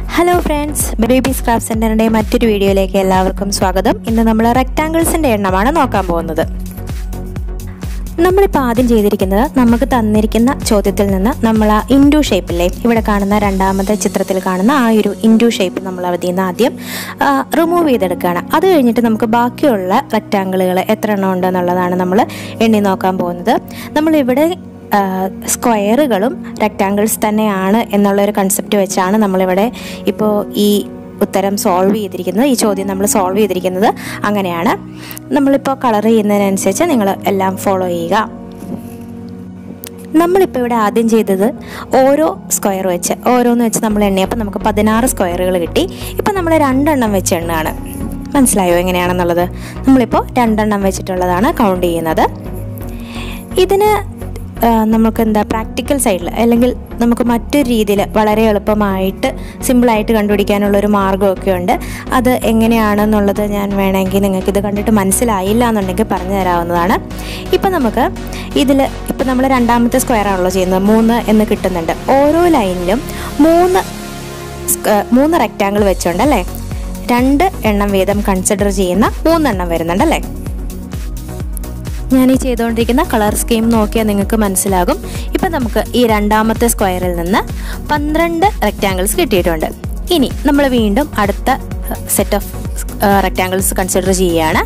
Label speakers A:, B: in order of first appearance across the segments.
A: hello friends babies craft സെൻറ്ററിൻ്റെ മറ്റൊരു വീഡിയോയിലേക്ക് എല്ലാവർക്കും സ്വാഗതം ഇന്ന് നമ്മൾ റെക്റ്റാങ്കിൾസിൻ്റെ എണ്ണമാണ് നോക്കാൻ പോകുന്നത് നമ്മളിപ്പോൾ ആദ്യം ചെയ്തിരിക്കുന്നത് നമുക്ക് തന്നിരിക്കുന്ന ചോദ്യത്തിൽ നിന്ന് നമ്മൾ ആ ഇൻഡു ഷേപ്പില്ലേ ഇവിടെ കാണുന്ന രണ്ടാമത്തെ ചിത്രത്തിൽ കാണുന്ന ആ ഒരു ഇൻഡു ഷേപ്പ് നമ്മൾ അതിൽ നിന്ന് ആദ്യം റിമൂവ് ചെയ്തെടുക്കുകയാണ് അത് കഴിഞ്ഞിട്ട് നമുക്ക് ബാക്കിയുള്ള റെക്റ്റാങ്കിളുകൾ എത്ര എണ്ണം ഉണ്ടെന്നുള്ളതാണ് നമ്മൾ എണ്ണി നോക്കാൻ പോകുന്നത് നമ്മളിവിടെ സ്ക്വയറുകളും റെക്റ്റാങ്കിൾസ് തന്നെയാണ് എന്നുള്ള ഒരു കൺസെപ്റ്റ് വെച്ചാണ് നമ്മളിവിടെ ഇപ്പോൾ ഈ ഉത്തരം സോൾവ് ചെയ്തിരിക്കുന്നത് ഈ ചോദ്യം നമ്മൾ സോൾവ് ചെയ്തിരിക്കുന്നത് അങ്ങനെയാണ് നമ്മളിപ്പോൾ കളർ ചെയ്യുന്നതിനനുസരിച്ച് നിങ്ങൾ എല്ലാം ഫോളോ ചെയ്യുക നമ്മളിപ്പോൾ ഇവിടെ ആദ്യം ചെയ്തത് ഓരോ സ്ക്വയർ വെച്ച് ഓരോന്ന് വെച്ച് നമ്മൾ എണ്ണിയപ്പോൾ നമുക്ക് പതിനാറ് സ്ക്വയറുകൾ കിട്ടി ഇപ്പം നമ്മൾ രണ്ടെണ്ണം വെച്ച് എണ്ണാണ് മനസ്സിലായോ എങ്ങനെയാണെന്നുള്ളത് നമ്മളിപ്പോൾ രണ്ടെണ്ണം വെച്ചിട്ടുള്ളതാണ് കൗണ്ട് ചെയ്യുന്നത് ഇതിന് നമുക്ക് എന്താ പ്രാക്ടിക്കൽ സൈഡിൽ അല്ലെങ്കിൽ നമുക്ക് മറ്റൊരു രീതിയിൽ വളരെ എളുപ്പമായിട്ട് സിമ്പിളായിട്ട് കണ്ടുപിടിക്കാനുള്ള ഒരു മാർഗ്ഗമൊക്കെ ഉണ്ട് അത് എങ്ങനെയാണെന്നുള്ളത് ഞാൻ വേണമെങ്കിൽ നിങ്ങൾക്ക് ഇത് കണ്ടിട്ട് മനസ്സിലായില്ല എന്നുണ്ടെങ്കിൽ പറഞ്ഞു തരാവുന്നതാണ് ഇപ്പം നമുക്ക് ഇതിൽ ഇപ്പം നമ്മൾ രണ്ടാമത്തെ സ്ക്വയർ ആണല്ലോ ചെയ്യുന്നത് മൂന്ന് എന്ന് കിട്ടുന്നുണ്ട് ഓരോ ലൈനിലും മൂന്ന് മൂന്ന് റെക്റ്റാങ്കിൾ വെച്ചുകൊണ്ടല്ലേ രണ്ട് എണ്ണം വീതം കൺസിഡർ ചെയ്യുന്ന മൂന്നെണ്ണം വരുന്നുണ്ടല്ലേ ഞാൻ ഈ ചെയ്തുകൊണ്ടിരിക്കുന്ന കളർ സ്കീം നോക്കിയാൽ നിങ്ങൾക്ക് മനസ്സിലാകും ഇപ്പം നമുക്ക് ഈ രണ്ടാമത്തെ സ്ക്വയറിൽ നിന്ന് പന്ത്രണ്ട് റെക്റ്റാങ്കിൾസ് കിട്ടിയിട്ടുണ്ട് ഇനി നമ്മൾ വീണ്ടും അടുത്ത സെറ്റ് ഓഫ് റെക്റ്റാങ്കിൾസ് കൺസിഡർ ചെയ്യുകയാണ്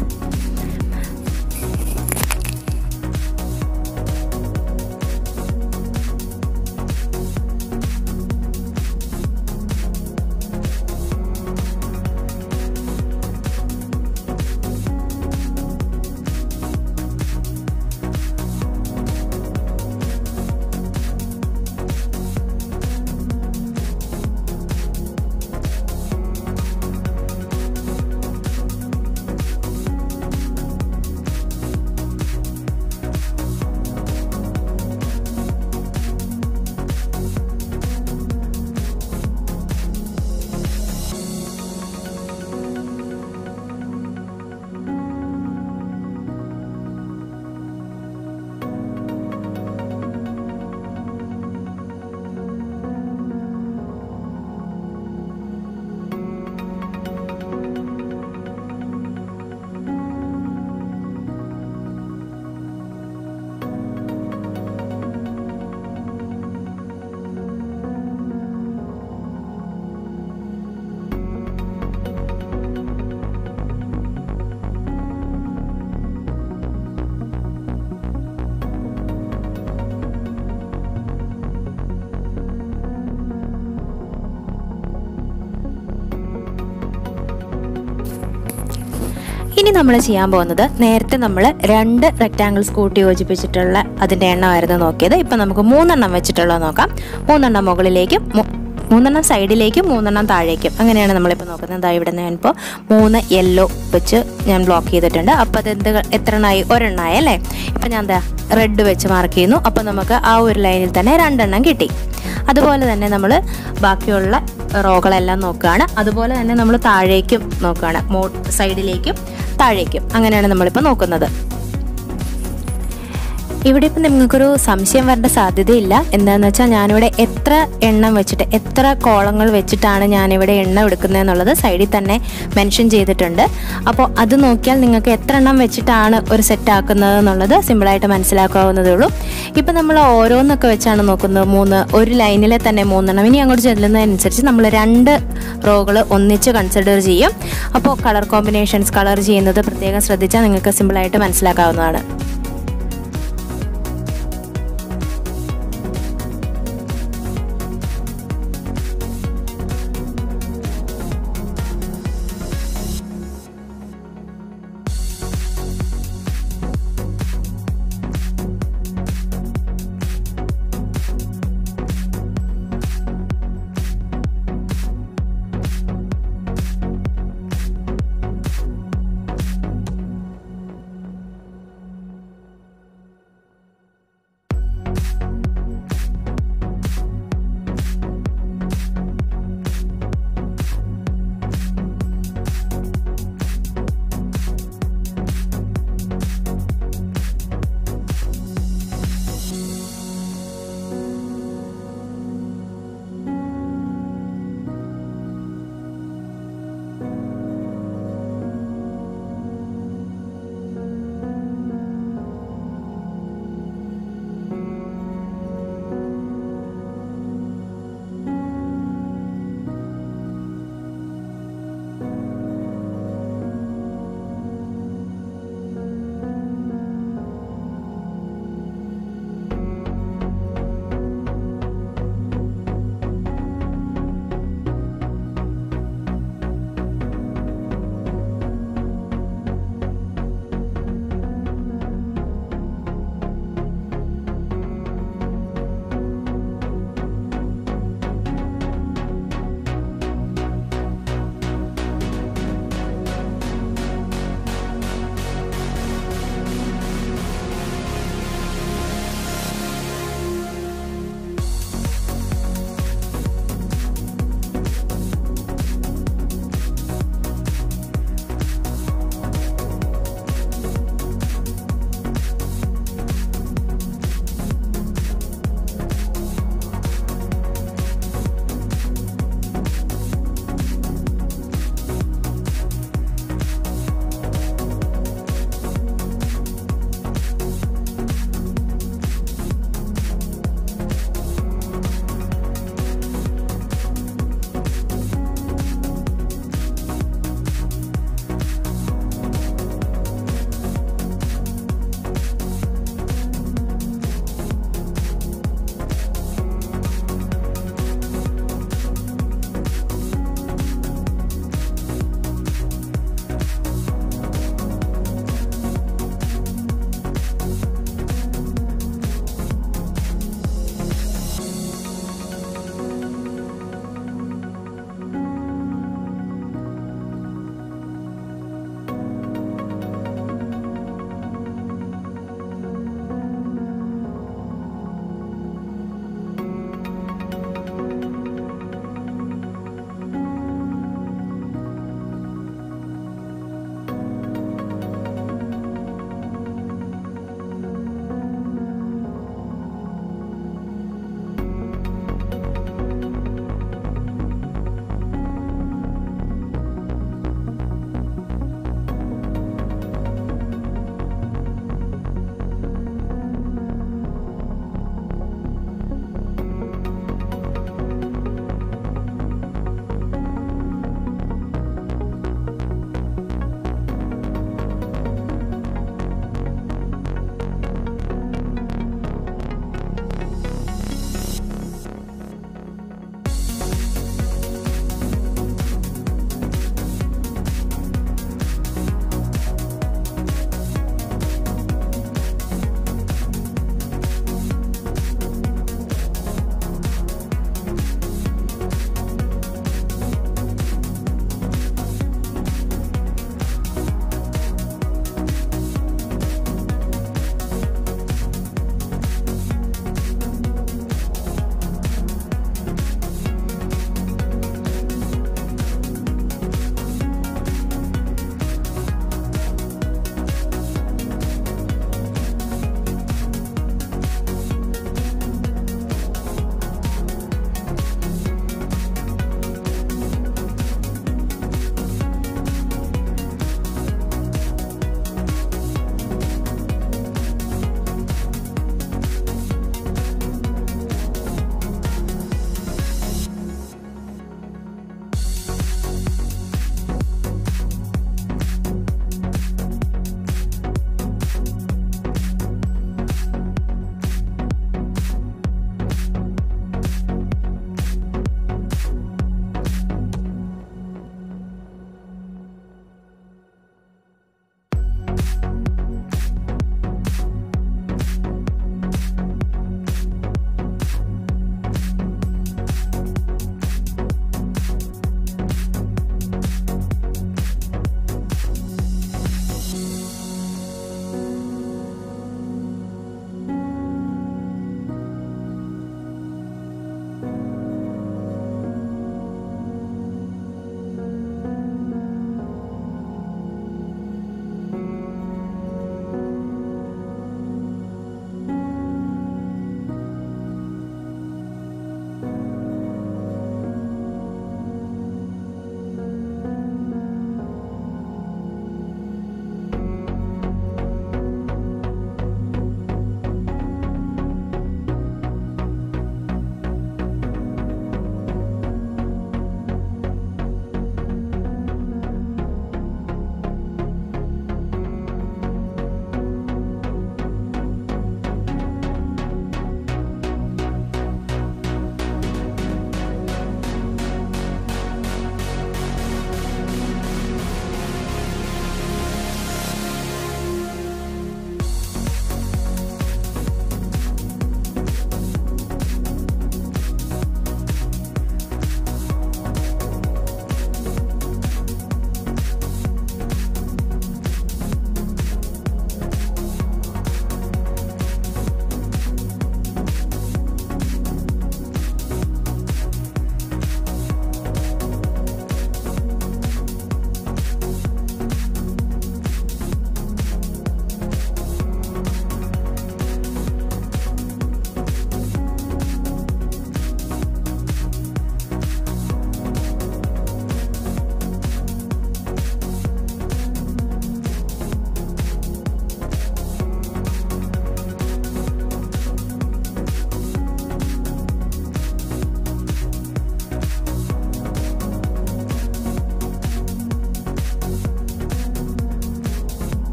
A: ഇനി നമ്മൾ ചെയ്യാൻ പോകുന്നത് നേരത്തെ നമ്മൾ രണ്ട് റെക്റ്റാങ്കിൾസ് കൂട്ടി യോജിപ്പിച്ചിട്ടുള്ള അതിൻ്റെ എണ്ണമായിരുന്നു നോക്കിയത് ഇപ്പം നമുക്ക് മൂന്നെണ്ണം വെച്ചിട്ടുള്ളത് നോക്കാം മൂന്നെണ്ണം മുകളിലേക്കും മൂന്നെണ്ണം സൈഡിലേക്കും മൂന്നെണ്ണം താഴേക്കും അങ്ങനെയാണ് നമ്മളിപ്പോൾ നോക്കുന്നത് എന്താ ഇവിടെ നിന്ന് ഞാനിപ്പോൾ മൂന്ന് യെല്ലോ വെച്ച് ഞാൻ ബ്ലോക്ക് ചെയ്തിട്ടുണ്ട് അപ്പോൾ അത് എന്ത് എത്ര എണ്ണമായി ഒരെണ്ണമായി അല്ലേ ഇപ്പം ഞാൻ എന്താ റെഡ് വെച്ച് മാർക്ക് ചെയ്യുന്നു അപ്പോൾ നമുക്ക് ആ ഒരു ലൈനിൽ തന്നെ രണ്ടെണ്ണം കിട്ടി അതുപോലെ തന്നെ നമ്മൾ ബാക്കിയുള്ള റോകളെല്ലാം നോക്കുകയാണ് അതുപോലെ തന്നെ നമ്മൾ താഴേക്കും നോക്കുകയാണ് മോ സൈഡിലേക്കും താഴേക്കും അങ്ങനെയാണ് നമ്മളിപ്പോൾ നോക്കുന്നത് ഇവിടെ ഇപ്പം നിങ്ങൾക്കൊരു സംശയം വരേണ്ട സാധ്യതയില്ല എന്താണെന്ന് വെച്ചാൽ ഞാനിവിടെ എത്ര എണ്ണം വെച്ചിട്ട് എത്ര കോളങ്ങൾ വെച്ചിട്ടാണ് ഞാനിവിടെ എണ്ണ എടുക്കുന്നതെന്നുള്ളത് സൈഡിൽ തന്നെ മെൻഷൻ ചെയ്തിട്ടുണ്ട് അപ്പോൾ അത് നോക്കിയാൽ നിങ്ങൾക്ക് എത്ര എണ്ണം വെച്ചിട്ടാണ് ഒരു സെറ്റ് ആക്കുന്നത് എന്നുള്ളത് സിമ്പിളായിട്ട് മനസ്സിലാക്കാവുന്നതേ ഉള്ളൂ ഇപ്പം നമ്മൾ ഓരോന്നൊക്കെ വെച്ചാണ് നോക്കുന്നത് മൂന്ന് ഒരു ലൈനിലെ തന്നെ മൂന്നെണ്ണം ഇനി അങ്ങോട്ട് ചെല്ലുന്നതനുസരിച്ച് നമ്മൾ രണ്ട് റോകൾ ഒന്നിച്ച് കൺസിഡർ ചെയ്യും അപ്പോൾ കളർ കോമ്പിനേഷൻസ് കളർ ചെയ്യുന്നത് പ്രത്യേകം ശ്രദ്ധിച്ചാൽ നിങ്ങൾക്ക് സിമ്പിളായിട്ട് മനസ്സിലാക്കാവുന്നതാണ്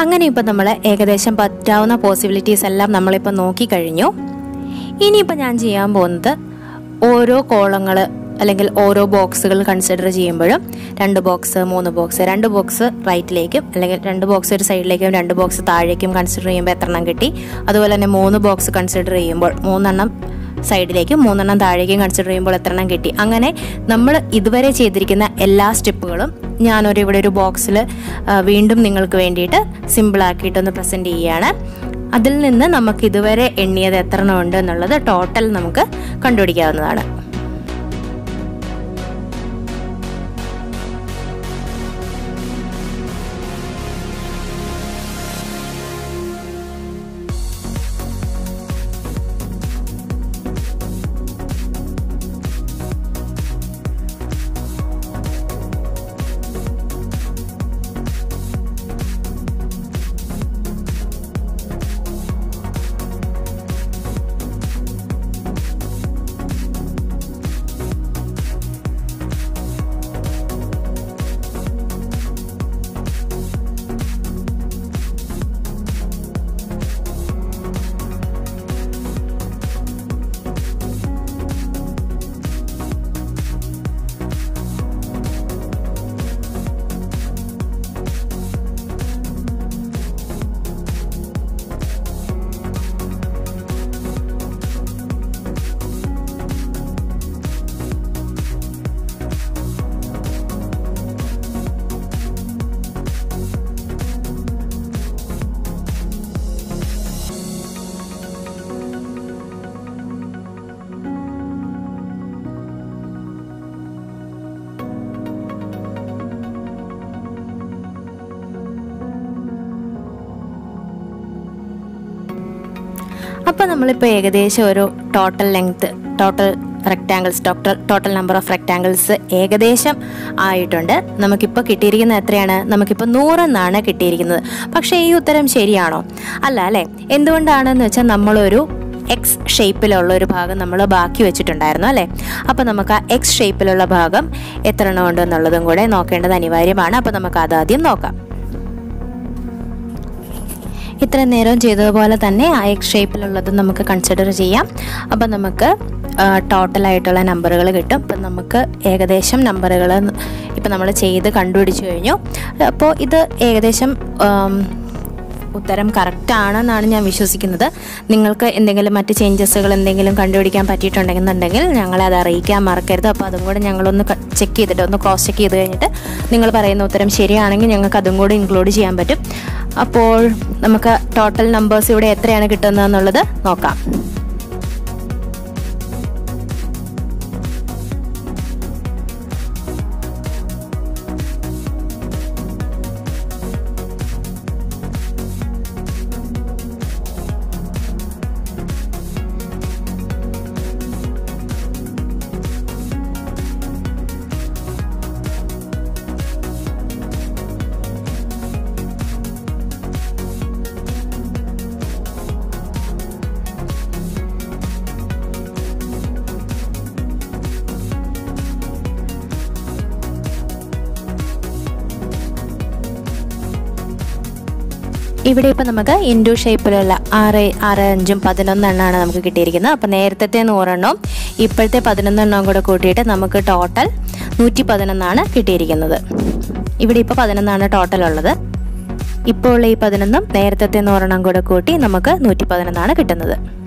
A: അങ്ങനെ ഇപ്പം നമ്മൾ ഏകദേശം പറ്റാവുന്ന പോസിബിലിറ്റീസ് എല്ലാം നമ്മളിപ്പോൾ നോക്കിക്കഴിഞ്ഞു ഇനിയിപ്പോൾ ഞാൻ ചെയ്യാൻ പോകുന്നത് ഓരോ കോളങ്ങൾ അല്ലെങ്കിൽ ഓരോ ബോക്സുകൾ കൺസിഡർ ചെയ്യുമ്പോഴും രണ്ട് ബോക്സ് മൂന്ന് ബോക്സ് രണ്ട് ബോക്സ് റൈറ്റിലേക്കും അല്ലെങ്കിൽ രണ്ട് ബോക്സ് ഒരു സൈഡിലേക്കും രണ്ട് ബോക്സ് താഴേക്കും കൺസിഡർ ചെയ്യുമ്പോൾ എത്ര എണ്ണം കിട്ടി അതുപോലെ തന്നെ മൂന്ന് ബോക്സ് കൺസിഡർ ചെയ്യുമ്പോൾ മൂന്നെണ്ണം സൈഡിലേക്കും മൂന്നെണ്ണം താഴേക്കും കൺസിഡർ ചെയ്യുമ്പോൾ എത്ര എണ്ണം കിട്ടി അങ്ങനെ നമ്മൾ ഇതുവരെ ചെയ്തിരിക്കുന്ന എല്ലാ സ്റ്റെപ്പുകളും ഞാനൊരു ഇവിടെ ഒരു ബോക്സിൽ വീണ്ടും നിങ്ങൾക്ക് വേണ്ടിയിട്ട് സിമ്പിളാക്കിയിട്ടൊന്ന് പ്രസൻറ്റ് ചെയ്യുകയാണ് അതിൽ നിന്ന് നമുക്ക് ഇതുവരെ എണ്ണിയത് എത്ര എണ്ണം ഉണ്ട് എന്നുള്ളത് ടോട്ടൽ നമുക്ക് കണ്ടുപിടിക്കാവുന്നതാണ് അപ്പോൾ നമ്മളിപ്പോൾ ഏകദേശം ഒരു total length total rectangles total total number of rectangles ഏകദേശം ആയിട്ടുണ്ട് നമുക്കിപ്പോൾ കിട്ടിയിരിക്കുന്നത് എത്രയാണ് നമുക്കിപ്പോൾ നൂറെന്നാണ് കിട്ടിയിരിക്കുന്നത് പക്ഷേ ഈ ഉത്തരം ശരിയാണോ അല്ല അല്ലേ എന്തുകൊണ്ടാണെന്ന് വെച്ചാൽ നമ്മളൊരു എക്സ് ഷേപ്പിലുള്ള ഒരു ഭാഗം നമ്മൾ ബാക്കി വെച്ചിട്ടുണ്ടായിരുന്നു അല്ലേ അപ്പോൾ നമുക്ക് ആ എക്സ് ഷേപ്പിലുള്ള ഭാഗം എത്ര എണ്ണം ഉണ്ടെന്നുള്ളതും കൂടെ നോക്കേണ്ടത് അനിവാര്യമാണ് അപ്പോൾ നമുക്ക് അത് ആദ്യം നോക്കാം ഇത്ര നേരം ചെയ്തതുപോലെ തന്നെ ആ എക്സ് ഷേപ്പിലുള്ളത് നമുക്ക് കൺസിഡർ ചെയ്യാം അപ്പം നമുക്ക് ടോട്ടലായിട്ടുള്ള നമ്പറുകൾ കിട്ടും ഇപ്പം നമുക്ക് ഏകദേശം നമ്പറുകൾ ഇപ്പം നമ്മൾ ചെയ്ത് കണ്ടുപിടിച്ചു കഴിഞ്ഞു അപ്പോൾ ഇത് ഏകദേശം ആം, ഉത്തരം കറക്റ്റ് ആണെന്നാണ് ഞാൻ വിശ്വസിക്കുന്നത് നിങ്ങൾക്ക് എന്തെങ്കിലും മറ്റ് ചേഞ്ചസുകൾ എന്തെങ്കിലും കണ്ടുപിടിക്കാൻ പറ്റിയിട്ടുണ്ടെന്നുണ്ടെങ്കിൽ ഞങ്ങളെ അത് അറിയിക്കാൻ മറക്കരുത് അപ്പോൾ അതും കൂടെ ഞങ്ങളൊന്ന് ചെക്ക് ചെയ്തിട്ട് ഒന്ന് ക്രോസ് ചെക്ക് ചെയ്ത് കഴിഞ്ഞിട്ട് നിങ്ങൾ പറയുന്ന ഉത്തരം ശരിയാണെങ്കിൽ ഞങ്ങൾക്ക് അതും കൂടി ഇൻക്ലൂഡ് ചെയ്യാൻ പറ്റും അപ്പോൾ നമുക്ക് ടോട്ടൽ നമ്പേഴ്സ് ഇവിടെ എത്രയാണ് കിട്ടുന്നതെന്നുള്ളത് നോക്കാം ഇവിടെ ഇപ്പം നമുക്ക് ഇൻഡു ഷേപ്പിലുള്ള ആറ് ആറ് അഞ്ചും പതിനൊന്നെണ്ണമാണ് നമുക്ക് കിട്ടിയിരിക്കുന്നത് അപ്പോൾ നേരത്തെ നൂറെണ്ണവും ഇപ്പോഴത്തെ പതിനൊന്നെണ്ണവും കൂടെ കൂട്ടിയിട്ട് നമുക്ക് ടോട്ടൽ നൂറ്റി പതിനൊന്നാണ് കിട്ടിയിരിക്കുന്നത് ഇവിടെ ഇപ്പോൾ പതിനൊന്നാണ് ടോട്ടൽ ഉള്ളത് ഇപ്പോൾ ഉള്ള ഈ പതിനൊന്നും നേരത്തെ നൂറെണ്ണം കൂടെ കൂട്ടി നമുക്ക് നൂറ്റി പതിനൊന്നാണ് കിട്ടുന്നത്